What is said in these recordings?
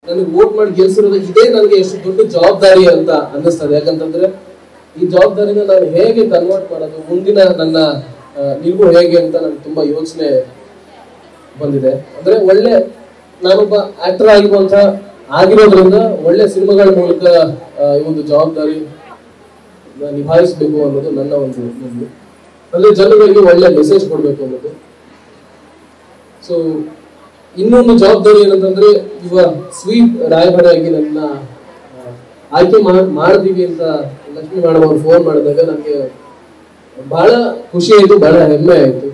ನನಗೆ ವೋಟ್ ಮಾಡಿ ಗೆಲ್ಸಿರೋದು ಇದೇ ನನಗೆ ಎಷ್ಟು ದೊಡ್ಡ ಜವಾಬ್ದಾರಿ ಅಂತ ಅನ್ನಿಸ್ತದೆ ಯಾಕಂತಂದ್ರೆ ಈ ಜವಾಬ್ದಾರಿನ ನಾನು ಹೇಗೆ ಕನ್ವರ್ಟ್ ಮಾಡೋದು ಮುಂದಿನ ನನ್ನ ಆ, ನಿಲುವು ಹೇಗೆ ಅಂತ ನನಗೆ ತುಂಬಾ ಯೋಚನೆ ಬಂದಿದೆ ಅಂದ್ರೆ ಒಳ್ಳೆ ನಾನೊಬ್ಬ ಆಕ್ಟರ್ ಆಗಿರುವಂತ ಆಗಿರೋದ್ರಿಂದ ಒಳ್ಳೆ ಸಿನಿಮಾಗಳ ಮೂಲಕ ಆ, ಈ ಒಂದು ಜವಾಬ್ದಾರಿ ನಿಭಾಯಿಸಬೇಕು ಅನ್ನೋದು ನನ್ನ ಒಂದು ಒಂದು ಅಂದ್ರೆ ಜನಗಳಿಗೆ ಒಳ್ಳೆ ಮೆಸೇಜ್ ಕೊಡ್ಬೇಕು ಅನ್ನೋದು ಸೊ ಇನ್ನೊಂದು ಜವಾಬ್ದಾರಿ ಏನಂತಂದ್ರೆ ಇವ ಸ್ವೀಪ್ ರಾಯಭಾರಿಯಾಗಿ ನನ್ನ ಆ, ಆಯ್ಕೆ ಮಾಡ್- ಮಾಡ್ತೀವಿ ಅಂತ ಲಕ್ಷ್ಮೀ ಮೇಡಮ್ ಅವ್ರು ಫೋನ್ ಮಾಡಿದಾಗ ನನಗೆ ಬಹಳ ಖುಷಿ ಆಯ್ತು ಬಹಳ ಹೆಮ್ಮೆ ಆಯ್ತು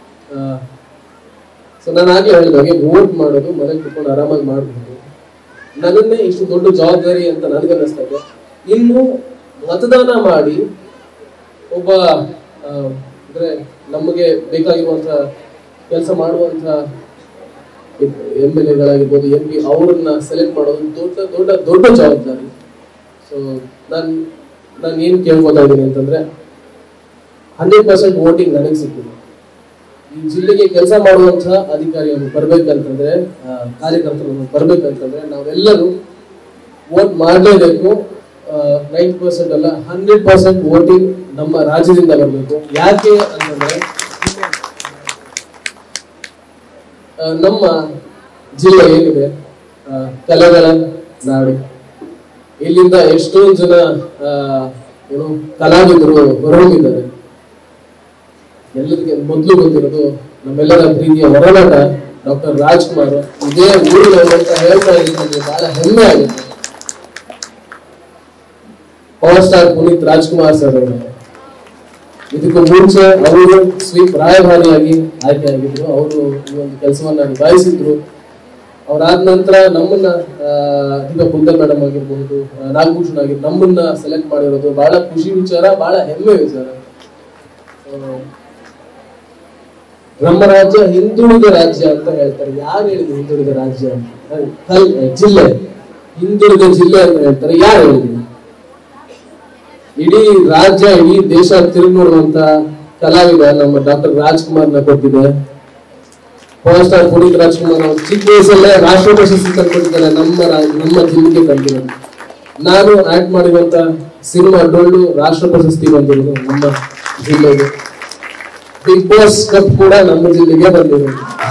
ಸೊ ನಾನು ಆಗ್ಲೇ ಹೇಳಿದಾಗೆ ವೋಟ್ ಮಾಡೋದು ಮನೆಗೆ ಕುತ್ಕೊಂಡು ಆರಾಮಾಗಿ ಮಾಡ್ಬೋದು ನನ್ನನ್ನೇ ಇಷ್ಟು ದೊಡ್ಡ ಜವಾಬ್ದಾರಿ ಅಂತ ನನಗೆ ಅನ್ನಿಸ್ತಾ ಇದೆ ಇನ್ನು ಮತದಾನ ಮಾಡಿ ಒಬ್ಬ ಆ, ಅಂದ್ರೆ ನಮಗೆ ಬೇಕಾಗಿರುವಂತ ಕೆಲಸ ಮಾಡುವಂತ ಎಂ ಎಲ್ ಎಗಳಾಗಿರ್ಬೋದು ಎಂ ಪಿ ಅವ್ರನ್ನ ಸೆಲೆಕ್ಟ್ ಮಾಡೋದು ದೊಡ್ಡ ದೊಡ್ಡ ದೊಡ್ಡ ಜವಾಬ್ದಾರಿ ಸೊ ನಾನು ನಾನು ಏನ್ ಕೇಳ್ಕೊತಾ ಇದ್ದೀನಿ ಅಂತಂದ್ರೆ ಹಂಡ್ರೆಡ್ ಪರ್ಸೆಂಟ್ ವೋಟಿಂಗ್ ನನಗೆ ಸಿಕ್ಕಿದೆ ಈ ಜಿಲ್ಲೆಗೆ ಕೆಲಸ ಮಾಡುವಂತಹ ಅಧಿಕಾರಿಯನ್ನು ಬರ್ಬೇಕಂತಂದ್ರೆ ಆ, ಕಾರ್ಯಕರ್ತರನ್ನು ಬರ್ಬೇಕಂತಂದ್ರೆ ನಾವೆಲ್ಲರೂ ವೋಟ್ ಮಾಡಲೇಬೇಕು ನೈಂಟಿ ಪರ್ಸೆಂಟ್ ಅಲ್ಲ ಹಂಡ್ರೆಡ್ ಪರ್ಸೆಂಟ್ ವೋಟಿಂಗ್ ನಮ್ಮ ರಾಜ್ಯದಿಂದ ಬರಬೇಕು ಯಾಕೆ ಅಂತಂದ್ರೆ ಆ, ನಮ್ಮ ಜಿಲ್ಲೆ ಏನಿದೆ ಆ, ಕಲೆಗಳ ನಾಡು ಇಲ್ಲಿಂದ ಎಷ್ಟೊಂದು ಜನ ಆ, ಏನು ಕಲಾವಿದರು ಹೊರಹೋಗಿದ್ದಾರೆ ಎಲ್ಲರಿಗೆ ಮೊದಲು ಬಂದಿರೋದು ನಮ್ಮೆಲ್ಲರ ಪ್ರೀತಿಯ ಹೊರನಾಟ ಡಾಕ್ಟರ್ ರಾಜ್ಕುಮಾರ್ ಇದೇ ಊರಿನವರು ಅಂತ ಹೇಳ್ತಾ ಇದ್ದೀನಿ ನನಗೆ ಬಹಳ ಹೆಮ್ಮೆ ಆಗುತ್ತೆ power star Puneeth Rajkumar sir ಅವರು ಇದಕ್ಕೂ ಮುಂಚೆ ಅವರು ಸ್ವೀಪ್ ರಾಯಭಾರಿಯಾಗಿ ಆಯ್ಕೆ ಆಗಿದ್ರು ಅವರು ಈ ಒಂದು ಕೆಲಸವನ್ನ ನಿಭಾಯಿಸಿದ್ರು ಅವರಾದ ನಂತರ ನಮ್ಮನ್ನ ಆ, ದೀಪಾ ಬುದ್ಧ ಮೇಡಮ್ ಆಗಿರ್ಬಹುದು ಆ, ನಾಗಭೂಷಣ್ ಆಗಿರ್ ನಮ್ಮನ್ನ ಸೆಲೆಕ್ಟ್ ಮಾಡಿರೋದು ಬಹಳ ಖುಷಿ ವಿಚಾರ ಬಹಳ ಹೆಮ್ಮೆ ವಿಚಾರ ಆ, ನಮ್ಮ ರಾಜ್ಯ ಹಿಂದುಳಿದ ರಾಜ್ಯ ಅಂತ ಹೇಳ್ತಾರೆ ಯಾರು ಹೇಳಿದ್ರು ಹಿಂದುಳಿದ ರಾಜ್ಯ ಅಂತ ಹಲ್- ಜಿಲ್ಲೆ ಹಿಂದುಳಿದ ಜಿಲ್ಲೆ ಅಂತ ಹೇಳ್ತಾರೆ ಯಾರು ಹೇಳಿದ್ರು ಇಡೀ ರಾಜ್ಯ ಇಡೀ ದೇಶ ತಿರುಗಿ ನೋಡುವಂತ ಕಲಾವಿದ ನಮ್ಮ ಡಾಕ್ಟರ್ ರಾಜ್ಕುಮಾರ್ನ ಕೊಟ್ಟಿದೆ ಪವರ್ ಸ್ಟಾರ್ ಪುನೀತ್ ರಾಜ್ಕುಮಾರ್ ಅವರು ಚಿಕ್ಕ ವಯಸ್ಸಲ್ಲೇ ರಾಷ್ಟ್ರ ಪ್ರಶಸ್ತಿ ತಂದ್ಕೊಟ್ಟಿದ್ದಾರೆ ನಮ್ಮ ರಾ- ನಮ್ಮ ಜಿಲ್ಲೆಗೆ ತಂದಿರೋದು ನಾನು ಆಕ್ಟ್ ಮಾಡಿರುವಂತ ಸಿನಿಮಾ ಡೊಳ್ಳು ರಾಷ್ಟ್ರ ಪ್ರಶಸ್ತಿ ಬಂದಿರೋದು ನಮ್ಮ ಜಿಲ್ಲೆಗೆ ಬಿಗ್ ಬಾಸ್ ಕಪ್ ಕೂಡ ನಮ್ಮ ಜಿಲ್ಲೆಗೆ ಬಂದಿರೋದು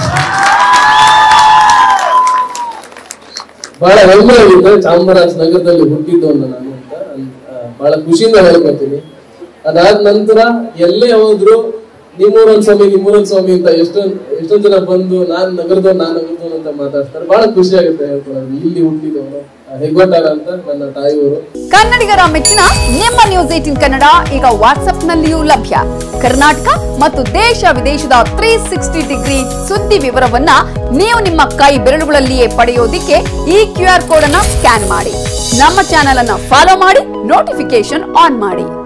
ಬಹಳ ಹೆಮ್ಮೆ ಆಗಿದೆ ಚಾಮರಾಜನಗರದಲ್ಲಿ ಹುಟ್ಟಿದ್ದವನ್ನ ನಾನು ಅಂತ ಆ, ಬಹಳ ಖುಷಿಯಿಂದ ಹೇಳ್ಕೊತೀನಿ ಅದಾದ ನಂತರ ಎಲ್ಲೇ ಹೋದ್ರು ನಿಮ್ಮೂರನ್ ಸ್ವಾಮಿ ನಿಮ್ಮೂರನ್ ಸ್ವಾಮಿ ಅಂತ ಎಷ್ಟೊಂದ್ ಎಷ್ಟೊಂದ್ ಜನ ಬಂದು ನಾನ್ ನಗರದವ್ ನಾನ್ ನಗರದವ್ ಅಂತ ಮಾತಾಡ್ತಾರೆ ಬಹಳ ಖುಷಿ ಆಗುತ್ತೆ ಹೇಳ್ಕೊಳ್ಳೋದು ಇಲ್ಲಿ ಹುಟ್ಟಿದವರು ಹೆಗ್ಗೋಟಾರ ಅಂತ ನನ್ನ ತಾಯಿಯವರು ಕನ್ನಡಿಗರ ಮೆಚ್ಚಿನ ನಿಮ್ಮ ನ್ಯೂಸ್ ಏಟಿನ್ ಕನ್ನಡ ಈಗ ವಾಟ್ಸ್ಆಪ್ನಲ್ಲಿಯೂ ಲಭ್ಯ ಕರ್ನಾಟಕ ಮತ್ತು ದೇಶ ವಿದೇಶದ ತ್ರೀ ಸಿಕ್ಸ್ಟಿ ಡಿಗ್ರಿ ಸುದ್ದಿ ವಿವರವನ್ನ ನೀವು ನಿಮ್ಮ ಕೈ ಬೆರಳುಗಳಲ್ಲಿಯೇ ಪಡೆಯೋದಿಕ್ಕೆ ಈ ಕ್ಯೂ ಆರ್ ಕೋಡ್ ಅನ್ನ ಸ್ಕ್ಯಾನ್ ಮಾಡಿ ನಮ್ಮ ಚಾನೆಲ್ ಅನ್ನ ಫಾಲೋ ಮಾಡಿ ನೋಟಿಫಿಕೇಶನ್ ಆನ್ ಮಾಡಿ